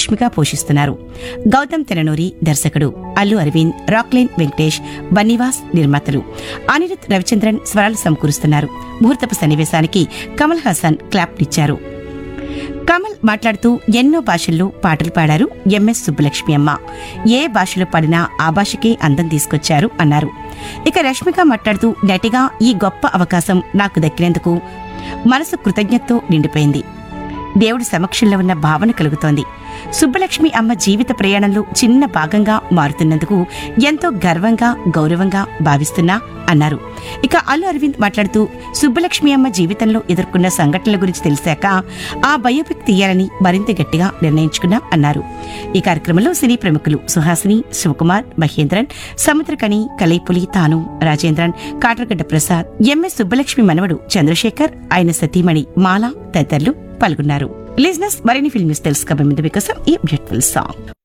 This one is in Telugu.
రష్మిక పోషిస్తున్నారు గౌతమ్ తెననూరి దర్శకుడు అల్లు అరవింద్ రాక్లైన్ వెంకటేష్ బన్నీవాస్ నిర్మాతలు అనిరుద్ రవిచంద్రన్ స్వరాలు సమకూరుస్తున్నారు ముహూర్తపు సన్నివేశానికి కమల్ హాసన్ క్లాప్నిచ్చారు కమల్ మాట్లాడుతూ ఎన్నో భాషల్లో పాటలు పాడారు ఎంఎస్ సుబ్బలక్ష్మి అమ్మ ఏ భాషలో పాడినా ఆ భాషకే అందం తీసుకొచ్చారు అన్నారు ఇక రష్మిక మాట్లాడుతూ నటిగా ఈ గొప్ప అవకాశం నాకు దక్కినందుకు మనసు కృతజ్ఞతతో నిండిపోయింది దేవుడి సమక్షంలో ఉన్న భావన కలుగుతోంది సుబ్బలక్ష్మి అమ్మ జీవిత ప్రయాణంలో చిన్న భాగంగా మారుతున్నందుకు ఎంతో గర్వంగా గౌరవంగా భావిస్తున్నా అన్నారు ఇక అల్లు అరవింద్ మాట్లాడుతూ సుబ్బలక్ష్మి అమ్మ జీవితంలో ఎదుర్కొన్న సంఘటనల గురించి తెలిసాక ఆ బయోపిక్ తీయాలని మరింత గట్టిగా నిర్ణయించుకున్నా అన్నారు ఈ కార్యక్రమంలో సినీ ప్రముఖులు సుహాసిని శివకుమార్ మహేంద్రన్ సముద్రకని కలైపులి తాను రాజేంద్రన్ కాట్రగడ్డ ప్రసాద్ ఎంఎస్ సుబ్బలక్ష్మి మనవడు చంద్రశేఖర్ ఆయన సతీమణి మాల తదితరులు పాల్గొన్నారు లిజినెస్ మరిన్ని ఫిల్మ్స్ తెలుసుకోబోయే ముందు మీకోసం ఈ బ్యూటిఫుల్ సాంగ్